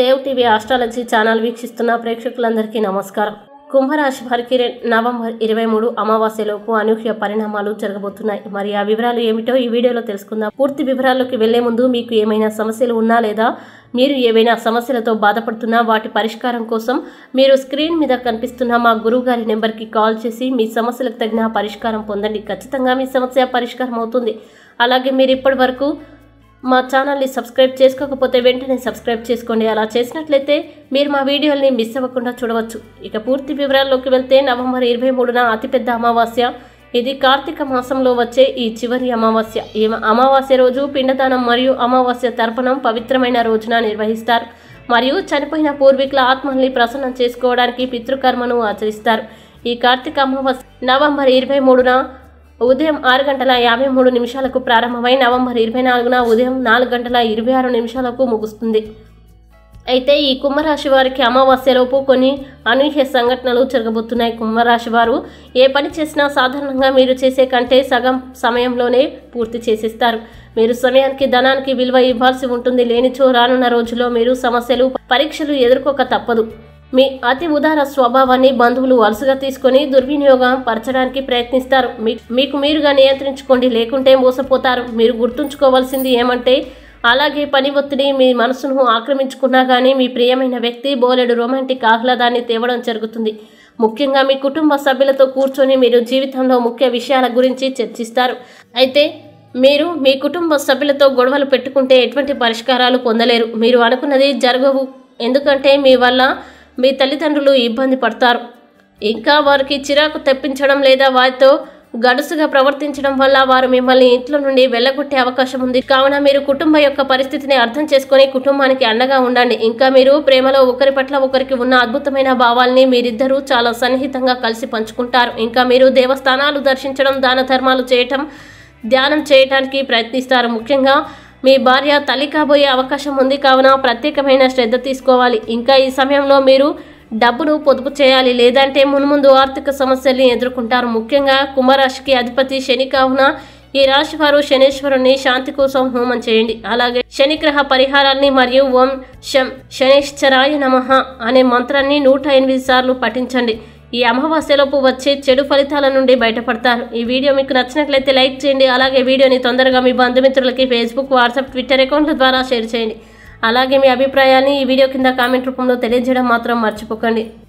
Dev TV astrology channel వీక్షిస్తున్న ప్రేక్షకులందరికీ నమస్కారం కుంభరాశి వారికి రె- నవంబర్ ఇరవై మూడు అమావాస్యలోపు అనూహ్య పరిణామాలు జరగబోతున్నాయి మరి ఆ వివరాలు ఏమిటో ఈ వీడియోలో తెలుసుకుందాం పూర్తి వివరాల్లోకి వెళ్లే ముందు మీకు ఏమైనా సమస్యలు ఉన్నా లేదా మీరు ఏవైనా సమస్యలతో బాధపడుతున్నా వాటి పరిష్కారం కోసం మీరు స్క్రీన్ మీద కనిపిస్తున్న మా గురువు గారి నెంబర్కి కాల్ చేసి మీ సమస్యలకు తగిన పరిష్కారం పొందండి ఖచ్చితంగా మీ సమస్య పరిష్కారం అవుతుంది అలాగే మీరు ఇప్పటి వరకు మా ఛానల్ని సబ్స్క్రైబ్ చేసుకోకపోతే వెంటనే సబ్స్క్రైబ్ చేసుకోండి అలా చేసినట్లయితే మీరు మా వీడియోల్ని మిస్ అవ్వకుండా చూడవచ్చు ఇక పూర్తి వివరాల్లోకి వెళ్తే నవంబర్ ఇరవై మూడున అతిపెద్ద అమావాస్య ఇది కార్తీక మాసంలో వచ్చే ఈ చివరి అమావాస్య ఈ అమావాస్య రోజు పిండదానం మరియు అమావాస్య తర్పణం పవిత్రమైన రోజున నిర్వహిస్తారు మరియు చనిపోయిన పూర్వీకుల ఆత్మల్ని ప్రసన్నం చేసుకోవడానికి పితృకర్మను ఆచరిస్తారు ఈ కార్తీక అమావాస్య నవంబర్ ఇరవై మూడున ఉదయం ఆరు గంటల యాభై మూడు నిమిషాలకు ప్రారంభమై నవంబర్ ఇరవై నాలుగున ఉదయం నాలుగు గంటల ఇరవై ఆరు నిమిషాలకు ముగుస్తుంది అయితే ఈ కుంభరాశి వారికి అమావాస్యలోపు కొన్ని అనూహ్య సంఘటనలు జరగబోతున్నాయి కుంభరాశి వారు ఏ పని చేసినా సాధారణంగా మీరు చేసే కంటే సగం సమయంలోనే పూర్తి చేసేస్తారు మీరు సమయానికి ధనానికి విలువ ఇవ్వాల్సి ఉంటుంది లేనిచో రానున్న రోజుల్లో మీరు సమస్యలు పరీక్షలు ఎదుర్కోక తప్పదు మీ అతి ఉదార స్వభావాన్ని బంధువులు వరుసగా తీసుకొని దుర్వినియోగం పరచడానికి ప్రయత్నిస్తారు మీ- మీకు మీరుగా నియంత్రించుకోండి లేకుంటే మోసపోతారు మీరు గుర్తుంచుకోవాల్సింది ఏమంటే అలాగే పని ఒత్తిడి మీ మనసును ఆక్రమించుకున్నా కానీ మీ ప్రియమైన వ్యక్తి బోలెడు రొమాంటిక్ ఆహ్లాదాన్ని తేవడం జరుగుతుంది ముఖ్యంగా మీ కుటుంబ సభ్యులతో కూర్చొని మీరు జీవితంలో ముఖ్య విషయాల గురించి చర్చిస్తారు అయితే మీరు మీ కుటుంబ సభ్యులతో గొడవలు పెట్టుకుంటే ఎటువంటి పరిష్కారాలు పొందలేరు మీరు అనుకున్నది జరగవు ఎందుకంటే మీ వల్ల మీ తల్లిదండ్రులు ఇబ్బంది పడతారు ఇంకా వారికి చిరాకు తెప్పించడం లేదా వారితో గడుసుగా ప్రవర్తించడం వల్ల వారు మిమ్మల్ని ఇంట్లో నుండి వెళ్ళగొట్టే అవకాశం ఉంది కావున మీరు కుటుంబ యొక్క పరిస్థితిని అర్థం చేసుకొని కుటుంబానికి అండగా ఉండండి ఇంకా మీరు ప్రేమలో ఒకరి పట్ల ఒకరికి ఉన్న అద్భుతమైన భావాల్ని మీరిద్దరూ చాలా సన్నిహితంగా కలిసి పంచుకుంటారు ఇంకా మీరు దేవస్థానాలు దర్శించడం దాన ధర్మాలు చేయటం ధ్యానం చేయటానికి ప్రయత్నిస్తారు ముఖ్యంగా మీ భార్య తల్లి కాబోయే అవకాశం ఉంది కావున ప్రత్యేకమైన శ్రద్ధ తీసుకోవాలి ఇంకా ఈ సమయంలో మీరు డబ్బును పొదుపు చేయాలి లేదంటే మున్ముందు ఆర్థిక సమస్యల్ని ఎదుర్కొంటారు ముఖ్యంగా కుంభరాశికి అధిపతి శని కావున ఈ రాశి వారు శనేశ్వరుని శాంతి కోసం హోమం చేయండి అలాగే శనిగ్రహ పరిహారాన్ని మరియు ఓం శం శనేశ్వరాయ నమః అనే మంత్రాన్ని నూట ఎనిమిది సార్లు పఠించండి ఈ అమావాస్యలోపు వచ్చే చెడు ఫలితాల నుండి బయటపడతారు ఈ వీడియో మీకు నచ్చినట్లయితే లైక్ చేయండి అలాగే వీడియోని తొందరగా మీ బంధుమిత్రులకి ఫేస్బుక్ వాట్సాప్ ట్విట్టర్ అకౌంట్ల ద్వారా షేర్ చేయండి అలాగే మీ అభిప్రాయాన్ని ఈ వీడియో కింద కామెంట్ రూపంలో తెలియజేయడం మాత్రం మర్చిపోకండి